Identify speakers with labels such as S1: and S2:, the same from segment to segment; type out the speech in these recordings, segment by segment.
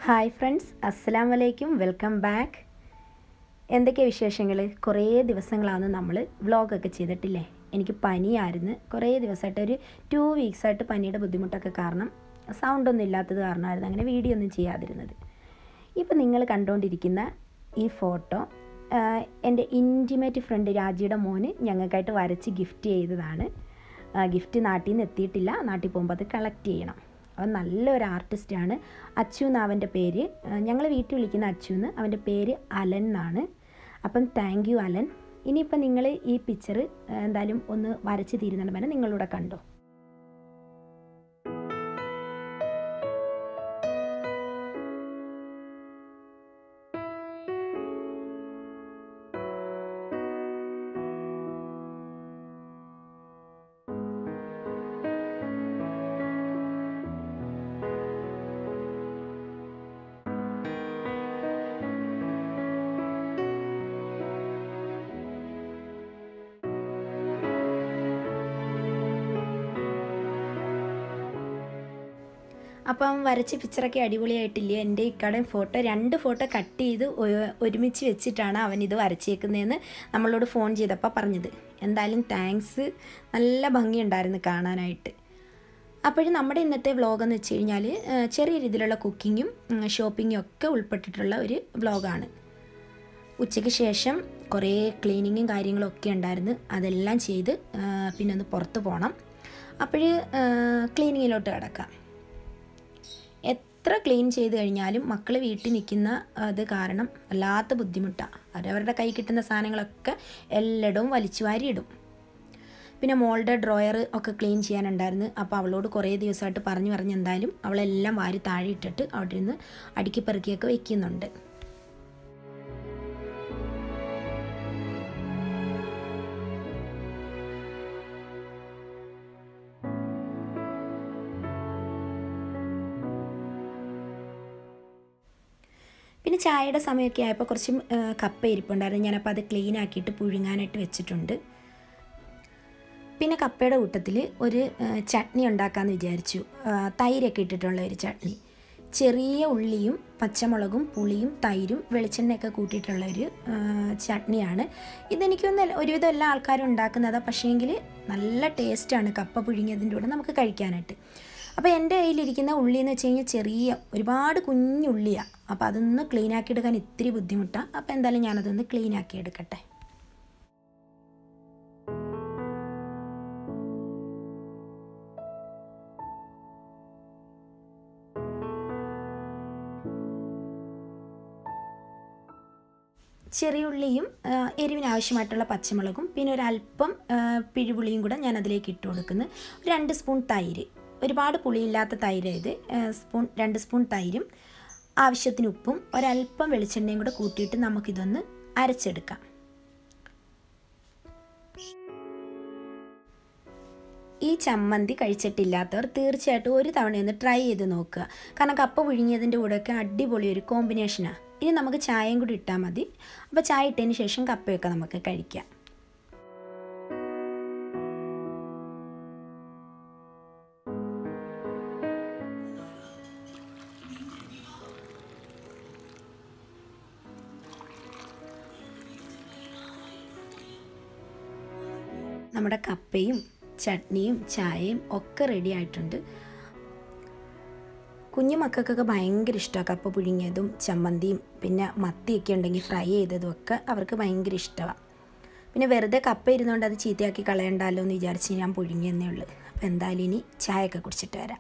S1: hi friends അസ്സലാം വലൈക്കും welcome back എന്തൊക്കെയാണ് വിശേഷങ്ങൾ കുറേ ദിവസങ്ങളാണ് നമ്മൾ വ്ളോഗൊക്കെ ചെയ്തിട്ടില്ലേ എനിക്ക് പനിയായിരുന്നു കുറേ ദിവസമായിട്ട് ഒരു ടു വീക്സായിട്ട് പനിയുടെ ബുദ്ധിമുട്ടൊക്കെ കാരണം സൗണ്ടൊന്നും ഇല്ലാത്തത് കാരണമായിരുന്നു അങ്ങനെ വീഡിയോ ഒന്നും ചെയ്യാതിരുന്നത് ഇപ്പം നിങ്ങൾ കണ്ടുകൊണ്ടിരിക്കുന്ന ഈ ഫോട്ടോ എൻ്റെ ഇൻറ്റിമേറ്റ് ഫ്രണ്ട് രാജിയുടെ മോന് ഞങ്ങൾക്കായിട്ട് വരച്ച് ഗിഫ്റ്റ് ചെയ്തതാണ് ഗിഫ്റ്റ് നാട്ടിൽ നിന്ന് എത്തിയിട്ടില്ല നാട്ടിൽ പോകുമ്പോൾ അത് കളക്ട് ചെയ്യണം അവൻ നല്ലൊരു ആർട്ടിസ്റ്റാണ് അച്ചു എന്ന് അവൻ്റെ പേര് ഞങ്ങൾ വീട്ടിൽ വിളിക്കുന്ന അച്ചു എന്ന് അവൻ്റെ പേര് അലൻ എന്നാണ് അപ്പം താങ്ക് യു അലൻ ഇനിയിപ്പം നിങ്ങൾ ഈ പിക്ചർ എന്തായാലും ഒന്ന് വരച്ച് തീരുന്നുണ്ട് വരെ നിങ്ങളിവിടെ കണ്ടോ അപ്പം വരച്ച പിക്ചറൊക്കെ അടിപൊളിയായിട്ടില്ലേ എൻ്റെ ഇക്കടയും ഫോട്ടോ രണ്ട് ഫോട്ടോ കട്ട് ചെയ്ത് ഒരുമിച്ച് വെച്ചിട്ടാണ് അവൻ ഇത് വരച്ചേക്കുന്നതെന്ന് നമ്മളോട് ഫോൺ ചെയ്തപ്പോൾ പറഞ്ഞത് എന്തായാലും താങ്ക്സ് നല്ല ഭംഗിയുണ്ടായിരുന്നു കാണാനായിട്ട് അപ്പോഴും നമ്മുടെ ഇന്നത്തെ വ്ളോഗ് എന്ന് വെച്ച് കഴിഞ്ഞാൽ ചെറിയ രീതിയിലുള്ള കുക്കിങ്ങും ഷോപ്പിങ്ങും ഒക്കെ ഉൾപ്പെട്ടിട്ടുള്ള ഒരു വ്ളോഗാണ് ഉച്ചയ്ക്ക് ശേഷം കുറേ ക്ലീനിങ്ങും കാര്യങ്ങളൊക്കെ ഉണ്ടായിരുന്നു അതെല്ലാം ചെയ്ത് പിന്നെ ഒന്ന് പുറത്ത് പോകണം അപ്പോൾ ക്ലീനിങ്ങിലോട്ട് കിടക്കാം എത്ര ക്ലീൻ ചെയ്ത് കഴിഞ്ഞാലും മക്കൾ വീട്ടിൽ നിൽക്കുന്ന അത് കാരണം വല്ലാത്ത ബുദ്ധിമുട്ടാണ് അവരവരുടെ കൈ കിട്ടുന്ന സാധനങ്ങളൊക്കെ എല്ലായിടവും വലിച്ചു വാരിയിടും പിന്നെ മോളുടെ ഡ്രോയർ ഒക്കെ ക്ലീൻ ചെയ്യാനുണ്ടായിരുന്നു അപ്പോൾ അവളോട് കുറേ ദിവസമായിട്ട് പറഞ്ഞു പറഞ്ഞ് എന്തായാലും അവളെല്ലാം വാരി താഴെ ഇട്ടിട്ട് അവിടെ നിന്ന് അടുക്കി പെറുക്കിയൊക്കെ വെക്കുന്നുണ്ട് പിന്നെ ചായയുടെ സമയമൊക്കെ ആയപ്പോൾ കുറച്ച് കപ്പ ഇരിപ്പുണ്ടായിരുന്നു ഞാനപ്പോൾ അത് ക്ലീൻ ആക്കിയിട്ട് പുഴുങ്ങാനായിട്ട് വെച്ചിട്ടുണ്ട് പിന്നെ കപ്പയുടെ കൂട്ടത്തിൽ ഒരു ചട്നി ഉണ്ടാക്കാമെന്ന് വിചാരിച്ചു തൈരൊക്കെ ഇട്ടിട്ടുള്ള ഒരു ചട്നി ചെറിയ ഉള്ളിയും പച്ചമുളകും പുളിയും തൈരും വെളിച്ചെണ്ണയൊക്കെ കൂട്ടിയിട്ടുള്ള ഒരു ചട്നിയാണ് ഇതെനിക്കൊന്ന് ഒരുവിധം എല്ലാ ആൾക്കാരും ഉണ്ടാക്കുന്നതാണ് പക്ഷേങ്കിൽ നല്ല ടേസ്റ്റാണ് കപ്പ പുഴുങ്ങിയതിൻ്റെ കൂടെ നമുക്ക് കഴിക്കാനായിട്ട് അപ്പോൾ എൻ്റെ കയ്യിലിരിക്കുന്ന ഉള്ളി എന്ന് വെച്ച് കഴിഞ്ഞാൽ ചെറിയ ഒരുപാട് കുഞ്ഞുള്ളിയാണ് അപ്പോൾ അതൊന്ന് ക്ലീൻ ആക്കി എടുക്കാൻ ഇത്തിരി ബുദ്ധിമുട്ടാണ് അപ്പോൾ എന്തായാലും ഞാനതൊന്ന് ക്ലീൻ ആക്കി എടുക്കട്ടെ ചെറിയുള്ളിയും എരിവിന് ആവശ്യമായിട്ടുള്ള പച്ചമുളകും പിന്നെ ഒരല്പം പിഴിപുളിയും കൂടെ ഞാൻ അതിലേക്ക് ഇട്ട് കൊടുക്കുന്നു രണ്ട് സ്പൂൺ തൈര് ഒരുപാട് പുളിയില്ലാത്ത തൈര് ഇത് സ്പൂൺ രണ്ട് സ്പൂൺ തൈരും ആവശ്യത്തിന് ഉപ്പും ഒരല്പം വെളിച്ചെണ്ണയും കൂടെ കൂട്ടിയിട്ട് നമുക്കിതൊന്ന് അരച്ചെടുക്കാം ഈ ചമ്മന്തി കഴിച്ചിട്ടില്ലാത്തവർ തീർച്ചയായിട്ടും ഒരു തവണയൊന്ന് ട്രൈ ചെയ്ത് നോക്കുക കാരണം കപ്പ പുഴുങ്ങിയതിൻ്റെ കൂടെയൊക്കെ അടിപൊളി ഒരു കോമ്പിനേഷനാണ് ഇനി നമുക്ക് ചായയും കൂടി ഇട്ടാൽ മതി അപ്പോൾ ചായ ഇട്ടതിന് ശേഷം കപ്പയൊക്കെ നമുക്ക് കഴിക്കാം നമ്മുടെ കപ്പയും ചട്നിയും ചായയും ഒക്കെ റെഡി ആയിട്ടുണ്ട് കുഞ്ഞു മക്കൾക്കൊക്കെ ഭയങ്കര ഇഷ്ടമാണ് കപ്പ പുഴുങ്ങിയതും ചമ്മന്തിയും പിന്നെ മത്തിയൊക്കെ ഉണ്ടെങ്കിൽ ഫ്രൈ ചെയ്തതും ഒക്കെ അവർക്ക് ഭയങ്കര ഇഷ്ടമാണ് പിന്നെ വെറുതെ കപ്പ ഇരുന്നുകൊണ്ട് അത് ചീത്തയാക്കി കളയണ്ടല്ലോ എന്ന് വിചാരിച്ച് ഞാൻ പുഴുങ്ങിയെന്നേ ഉള്ളൂ അപ്പോൾ എന്തായാലും ഇനി ചായയൊക്കെ കുടിച്ചിട്ട് വരാം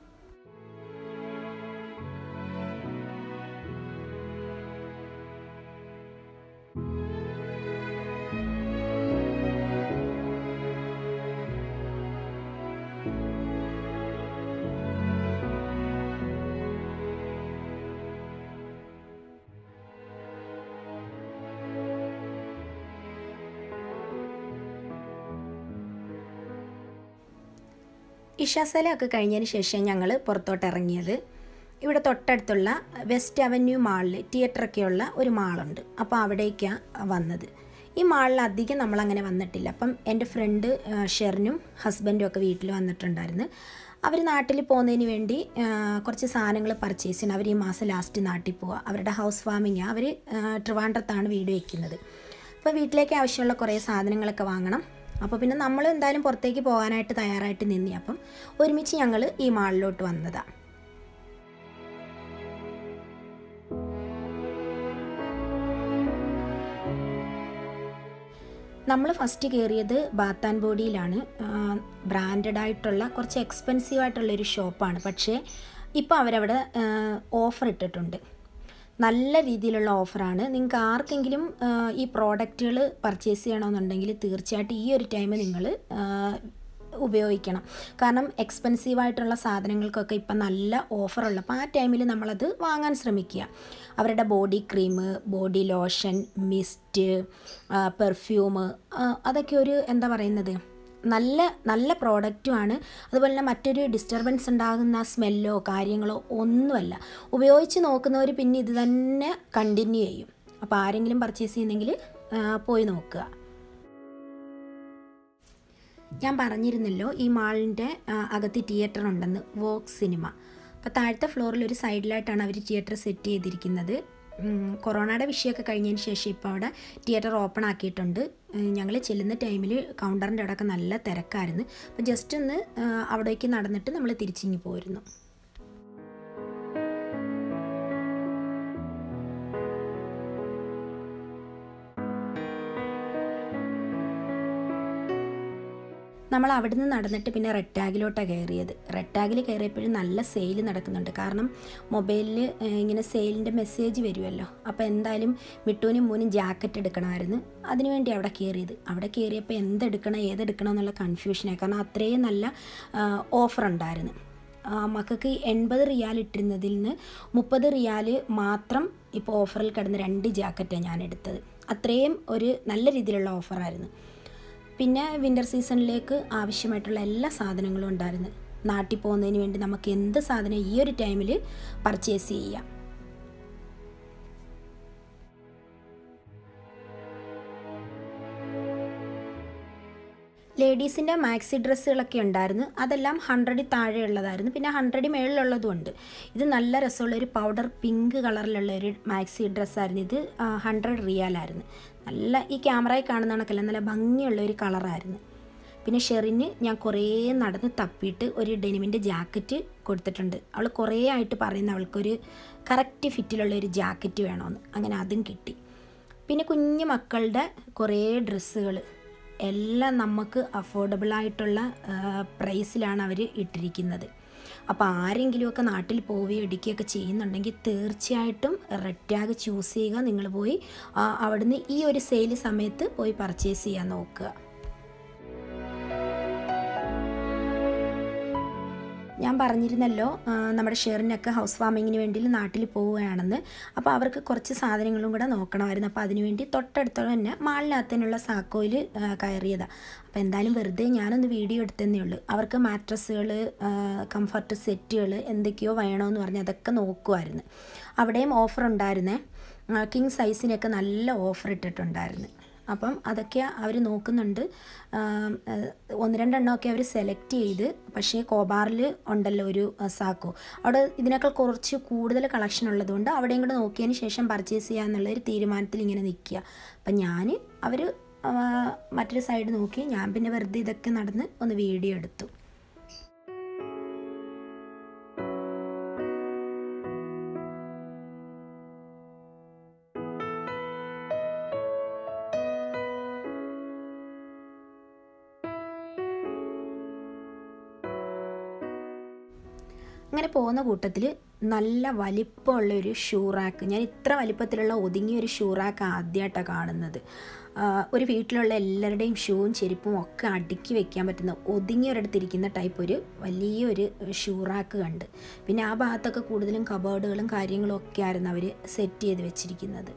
S1: ഇഷാസലൊക്കെ കഴിഞ്ഞതിന് ശേഷം ഞങ്ങൾ പുറത്തോട്ട് ഇറങ്ങിയത് ഇവിടെ തൊട്ടടുത്തുള്ള വെസ്റ്റ് അവന്യൂ മാളിൽ തിയേറ്ററൊക്കെയുള്ള ഒരു മാളുണ്ട് അപ്പോൾ അവിടേക്കാണ് വന്നത് ഈ മാളിൽ അധികം നമ്മളങ്ങനെ വന്നിട്ടില്ല അപ്പം എൻ്റെ ഫ്രണ്ട് ഷെറിനും ഹസ്ബൻഡും ഒക്കെ വീട്ടിൽ വന്നിട്ടുണ്ടായിരുന്നു അവർ നാട്ടിൽ പോകുന്നതിന് വേണ്ടി ആ, കുറച്ച് സാധനങ്ങൾ പർച്ചേസ് ചെയ്യണം അവർ ഈ മാസം ലാസ്റ്റ് നാട്ടിൽ പോവുക അവരുടെ ഹൗസ് വാമിങ് അവർ ട്രിവാൻഡ്രത്താണ് വീട് വയ്ക്കുന്നത് അപ്പോൾ വീട്ടിലേക്ക് ആവശ്യമുള്ള കുറേ സാധനങ്ങളൊക്കെ വാങ്ങണം അപ്പോൾ പിന്നെ നമ്മൾ എന്തായാലും പുറത്തേക്ക് പോകാനായിട്ട് തയ്യാറായിട്ട് നിന്നി അപ്പം ഒരുമിച്ച് ഞങ്ങൾ ഈ മാളിലോട്ട് വന്നതാണ് നമ്മൾ ഫസ്റ്റ് കയറിയത് ബാത്ത് ആൻഡ് ബോഡിയിലാണ് ബ്രാൻഡഡ് ആയിട്ടുള്ള കുറച്ച് എക്സ്പെൻസീവ് ആയിട്ടുള്ളൊരു ഷോപ്പാണ് പക്ഷേ ഇപ്പോൾ അവരവിടെ ഓഫർ ഇട്ടിട്ടുണ്ട് നല്ല രീതിയിലുള്ള ഓഫറാണ് നിങ്ങൾക്ക് ആർക്കെങ്കിലും ആ, ഈ പ്രോഡക്റ്റുകൾ പർച്ചേസ് ചെയ്യണമെന്നുണ്ടെങ്കിൽ തീർച്ചയായിട്ടും ഈ ഒരു ടൈം നിങ്ങൾ ഉപയോഗിക്കണം കാരണം എക്സ്പെൻസീവ് ആയിട്ടുള്ള സാധനങ്ങൾക്കൊക്കെ ഇപ്പം നല്ല ഓഫറുള്ള അപ്പോൾ ആ ടൈമിൽ നമ്മളത് വാങ്ങാൻ ശ്രമിക്കുക അവരുടെ body cream body lotion mist perfume അതൊക്കെ ഒരു എന്താ പറയുന്നത് നല്ല നല്ല പ്രോഡക്റ്റുമാണ് അതുപോലെ തന്നെ മറ്റൊരു ഡിസ്റ്റർബൻസ് ഉണ്ടാകുന്ന സ്മെല്ലോ കാര്യങ്ങളോ ഒന്നുമല്ല ഉപയോഗിച്ച് നോക്കുന്നവർ പിന്നെ ഇത് തന്നെ കണ്ടിന്യൂ ചെയ്യും അപ്പോൾ ആരെങ്കിലും പർച്ചേസ് ചെയ്യുന്നെങ്കിൽ ആ, പോയി നോക്കുക ഞാൻ പറഞ്ഞിരുന്നല്ലോ ഈ മാളിൻ്റെ അകത്ത് തിയേറ്റർ ഉണ്ടെന്ന് വോക്ക് സിനിമ അപ്പോൾ താഴത്തെ ഫ്ലോറിൽ ഒരു സൈഡിലായിട്ടാണ് അവർ തിയേറ്റർ സെറ്റ് ചെയ്തിരിക്കുന്നത് ഉം, കൊറോണയുടെ വിഷയമൊക്കെ കഴിഞ്ഞതിന് ശേഷം ഇപ്പോൾ അവിടെ തിയേറ്റർ ഓപ്പൺ ആക്കിയിട്ടുണ്ട് ഞങ്ങൾ ചെല്ലുന്ന ടൈമിൽ കൗണ്ടറിൻ്റെ അവിടെയൊക്കെ നല്ല തിരക്കായിരുന്നു അപ്പോൾ ജസ്റ്റ് ഒന്ന് ആ, അവിടേക്ക് നടന്നിട്ട് നമ്മൾ തിരിച്ചിങ്ങി പോയിരുന്നു നമ്മൾ അവിടുന്ന് നടന്നിട്ട് പിന്നെ റെഡ് ടാഗിലോട്ടാണ് കയറിയത് റെഡ് ടാഗിൽ കയറിയപ്പോഴും നല്ല സെയിൽ നടക്കുന്നുണ്ട് കാരണം മൊബൈലിൽ ഇങ്ങനെ സെയിലിൻ്റെ മെസ്സേജ് വരുമല്ലോ അപ്പോൾ എന്തായാലും മിട്ടൂനും മൂന്നും ജാക്കറ്റ് എടുക്കണമായിരുന്നു അതിനുവേണ്ടി അവിടെ കയറിയത് അവിടെ കയറിയപ്പോൾ എന്തെടുക്കണം ഏതെടുക്കണം എന്നുള്ള കൺഫ്യൂഷനായി കാരണം അത്രയും നല്ല ഓഫർ ഉണ്ടായിരുന്നു ആ, മക്കൾക്ക് എൺപത് റിയാൽ ഇട്ടിരുന്നതിൽ നിന്ന് മുപ്പത് റിയാൽ മാത്രം ഇപ്പോൾ ഓഫറിൽ കിടന്ന രണ്ട് ജാക്കറ്റാണ് ഞാൻ എടുത്തത് അത്രയും ഒരു നല്ല രീതിയിലുള്ള ഓഫറായിരുന്നു പിന്നെ വിൻ്റർ സീസണിലേക്ക് ആവശ്യമായിട്ടുള്ള എല്ലാ സാധനങ്ങളും ഉണ്ടായിരുന്നു നാട്ടിൽ പോകുന്നതിന് വേണ്ടി നമുക്ക് എന്ത് സാധനം ഈ ഒരു ടൈമിൽ പർച്ചേസ് ചെയ്യാം ലേഡീസിൻ്റെ മാക്സി ഡ്രസ്സുകളൊക്കെ ഉണ്ടായിരുന്നു അതെല്ലാം ഹൺഡ്രഡിൽ താഴെയുള്ളതായിരുന്നു പിന്നെ ഹൺഡ്രഡിൽ മേളിലുള്ളതും ഉണ്ട് ഇത് നല്ല രസമുള്ള ഒരു പൗഡർ പിങ്ക് കളറിലുള്ള ഒരു മാക്സി ഡ്രസ്സായിരുന്നു ഇത് ഹൺഡ്രഡ് റിയാലായിരുന്നു നല്ല ഈ ക്യാമറയിൽ കാണുന്ന കണക്കല്ല നല്ല ഭംഗിയുള്ള ഒരു കളറായിരുന്നു പിന്നെ ഷെറിന് ഞാൻ കുറേ നടന്ന് തപ്പിയിട്ട് ഒരു ഡെനിമിൻ്റെ ജാക്കറ്റ് കൊടുത്തിട്ടുണ്ട് അവൾ കുറേ ആയിട്ട് പറയുന്ന അവൾക്കൊരു കറക്റ്റ് ഫിറ്റിലുള്ള ഒരു ജാക്കറ്റ് വേണമെന്ന് അങ്ങനെ അതും കിട്ടി പിന്നെ കുഞ്ഞു മക്കളുടെ കുറേ ഡ്രസ്സുകൾ എല്ലാം നമുക്ക് അഫോർഡബിൾ ആയിട്ടുള്ള പ്രൈസിലാണ് അവർ ഇട്ടിരിക്കുന്നത് അപ്പോൾ ആരെങ്കിലുമൊക്കെ നാട്ടിൽ പോവുകയോ എടുക്കുകയൊക്കെ ചെയ്യുന്നുണ്ടെങ്കിൽ തീർച്ചയായിട്ടും റെഡ് ടാഗ് ചൂസ് ചെയ്യുക നിങ്ങൾ പോയി ആ, അവിടുന്ന് ഈ ഒരു സെയിൽ സമയത്ത് പോയി പർച്ചേസ് ചെയ്യാൻ നോക്കുക ഞാൻ പറഞ്ഞിരുന്നല്ലോ ആ, നമ്മുടെ ഷെറിനൊക്കെ ഹൗസ് വാമിങ്ങിന് വേണ്ടി നാട്ടിൽ പോവുകയാണെന്ന് അപ്പോൾ അവർക്ക് കുറച്ച് സാധനങ്ങളും കൂടെ നോക്കണമായിരുന്നു അപ്പോൾ അതിനുവേണ്ടി തൊട്ടടുത്ത് തന്നെ മാളിനകത്തിനുള്ള സാക്കോയിൽ കയറിയതാണ് അപ്പോൾ എന്തായാലും വെറുതെ ഞാനൊന്ന് വീഡിയോ എടുത്തതേ ഉള്ളൂ അവർക്ക് മാട്രസ്സുകൾ കംഫർട്ട് സെറ്റുകൾ എന്തൊക്കെയോ വേണമെന്ന് പറഞ്ഞ് അതൊക്കെ നോക്കുമായിരുന്നു അവിടെയും ഓഫർ ഉണ്ടായിരുന്നേ കിങ് സൈസിനൊക്കെ നല്ല ഓഫർ ഇട്ടിട്ടുണ്ടായിരുന്നു അപ്പം അതൊക്കെ അവർ നോക്കുന്നുണ്ട് ആം, ഏഹ്, ഒന്ന് രണ്ടെണ്ണമൊക്കെ അവർ സെലക്ട് ചെയ്ത് പക്ഷേ കോബാറിൽ ഉണ്ടല്ലോ ഒരു അഹ്, സാക്കോ അവിടെ ഇതിനേക്കാൾ കുറച്ച് കൂടുതൽ കളക്ഷൻ ഉള്ളതുകൊണ്ട് അവിടെയും കൂടെ നോക്കിയതിന് ശേഷം പർച്ചേസ് ചെയ്യാന്നുള്ള ഒരു തീരുമാനത്തിൽ ഇങ്ങനെ നിൽക്കുക അപ്പം ഞാൻ അവർ മറ്റൊരു സൈഡ് നോക്കി ഞാൻ പിന്നെ വെറുതെ ഇതൊക്കെ നടന്ന് ഒന്ന് വീഡിയോ എടുത്തു അങ്ങനെ പോകുന്ന കൂട്ടത്തിൽ നല്ല വലിപ്പമുള്ള ഒരു ഷൂ റാക്ക് ഞാൻ ഇത്ര വലിപ്പത്തിലുള്ള ഒതുങ്ങിയ ഒരു ഷൂ റാക്ക് ആദ്യമായിട്ടാണ് കാണുന്നത് ആ, ഒരു വീട്ടിലുള്ള എല്ലാവരുടെയും ഷൂവും ചെരുപ്പും ഒക്കെ അടുക്കി വെക്കാൻ പറ്റുന്ന ഒതുങ്ങി ഒരിടത്തിരിക്കുന്ന ടൈപ്പ് ഒരു വലിയൊരു ഷൂ റാക്ക് കണ്ട് പിന്നെ ആ ഭാഗത്തൊക്കെ കൂടുതലും കബേർഡുകളും കാര്യങ്ങളും ഒക്കെ ആയിരുന്നു അവർ സെറ്റ് ചെയ്ത് വെച്ചിരിക്കുന്നത്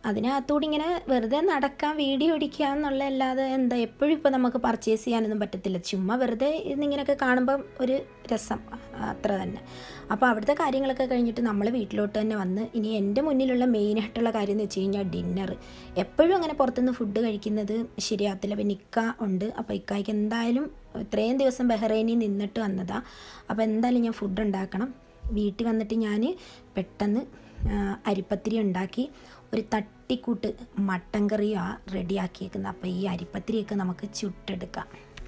S1: അതിനകത്തൂടി ഇങ്ങനെ വെറുതെ നടക്കാൻ വീഡിയോ അടിക്കുക എന്നുള്ള അല്ലാതെ എന്താ എപ്പോഴും ഇപ്പോൾ നമുക്ക് പർച്ചേസ് ചെയ്യാനൊന്നും പറ്റത്തില്ല ചുമ്മാ വെറുതെ ഇന്നിങ്ങനെയൊക്കെ കാണുമ്പം ഒരു രസം അത്ര തന്നെ അപ്പോൾ അവിടുത്തെ കാര്യങ്ങളൊക്കെ കഴിഞ്ഞിട്ട് നമ്മൾ വീട്ടിലോട്ട് തന്നെ വന്ന് ഇനി എൻ്റെ മുന്നിലുള്ള മെയിനായിട്ടുള്ള കാര്യം എന്ന് വെച്ച് കഴിഞ്ഞാൽ ഡിന്നർ എപ്പോഴും അങ്ങനെ പുറത്തുനിന്ന് ഫുഡ് കഴിക്കുന്നത് ശരിയാകത്തില്ല പിന്നെ ഇക്ക ഉണ്ട് അപ്പോൾ ഇക്കായ്ക്ക് എന്തായാലും ഇത്രയും ദിവസം ബഹ്റൈനിൽ നിന്നിട്ട് വന്നതാണ് അപ്പോൾ എന്തായാലും ഞാൻ ഫുഡ് ഉണ്ടാക്കണം വീട്ടിൽ വന്നിട്ട് ഞാൻ പെട്ടെന്ന് അരിപ്പത്തിരി ഉണ്ടാക്കി ഒരു തട്ടിക്കൂട്ട് മട്ടൻ കറിയാണ് റെഡിയാക്കിയേക്കുന്നത് അപ്പോൾ ഈ അരിപ്പത്തിരിയൊക്കെ നമുക്ക് ചുട്ടെടുക്കാം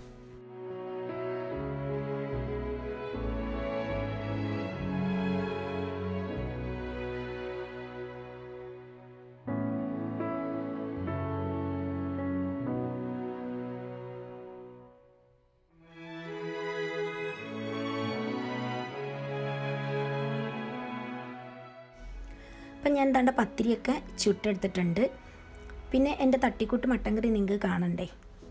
S1: അപ്പം ഞാൻ എന്താണ്ട് പത്തിരിയൊക്കെ ചുട്ടെടുത്തിട്ടുണ്ട് പിന്നെ എൻ്റെ തട്ടിക്കൂട്ട് മട്ടൻ കറി നിങ്ങൾക്ക് കാണണ്ടേ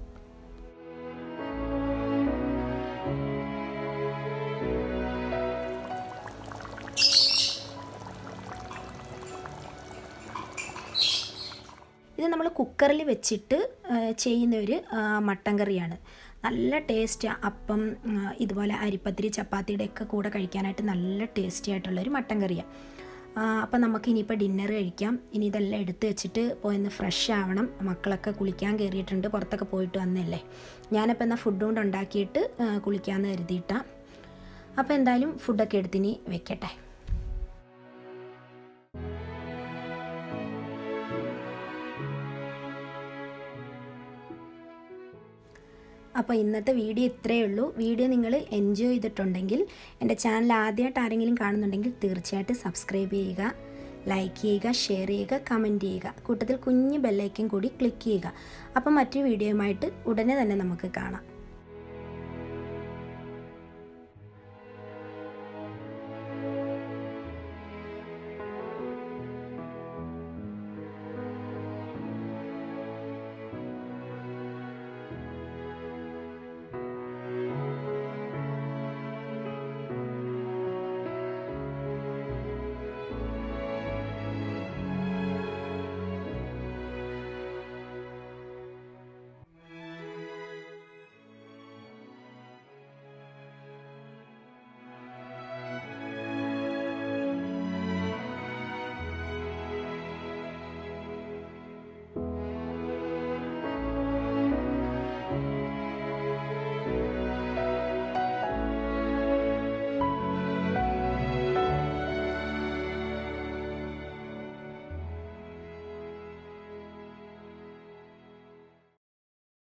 S1: ഇത് നമ്മൾ കുക്കറിൽ വെച്ചിട്ട് ചെയ്യുന്ന ഒരു മട്ടൻ കറിയാണ് നല്ല ടേസ്റ്റ് അപ്പം ഇതുപോലെ അരിപ്പത്തിരി ചപ്പാത്തിയുടെ ഒക്കെ കൂടെ കഴിക്കാനായിട്ട് നല്ല ടേസ്റ്റി ആയിട്ടുള്ളൊരു മട്ടൻ കറിയാണ് അപ്പം നമുക്ക് ഇനിയിപ്പോൾ ഡിന്നർ കഴിക്കാം ഇനി ഇതെല്ലാം എടുത്ത് വെച്ചിട്ട് പോയിന്ന് ഫ്രഷ് ആവണം മക്കളൊക്കെ കുളിക്കാൻ കയറിയിട്ടുണ്ട് പുറത്തൊക്കെ പോയിട്ട് വന്നല്ലേ ഞാനിപ്പോൾ എന്നാൽ ഫുഡ് കൊണ്ട് ഉണ്ടാക്കിയിട്ട് കുളിക്കാമെന്ന് കരുതിയിട്ടാണ് അപ്പോൾ എന്തായാലും ഫുഡൊക്കെ എടുത്തിനി വെക്കട്ടെ അപ്പോൾ ഇന്നത്തെ വീഡിയോ ഇത്രയേ ഉള്ളൂ വീഡിയോ നിങ്ങൾ എൻജോയ് ചെയ്തിട്ടുണ്ടെങ്കിൽ എൻ്റെ ചാനൽ ആദ്യമായിട്ട് ആരെങ്കിലും കാണുന്നുണ്ടെങ്കിൽ തീർച്ചയായിട്ടും സബ്സ്ക്രൈബ് ചെയ്യുക ലൈക്ക് ചെയ്യുക ഷെയർ ചെയ്യുക കമൻറ്റ് ചെയ്യുക കൂട്ടത്തിൽ കുഞ്ഞ് ബെല്ലൈക്കൻ കൂടി ക്ലിക്ക് ചെയ്യുക അപ്പോൾ മറ്റൊരു വീഡിയോയുമായിട്ട് ഉടനെ തന്നെ നമുക്ക് കാണാം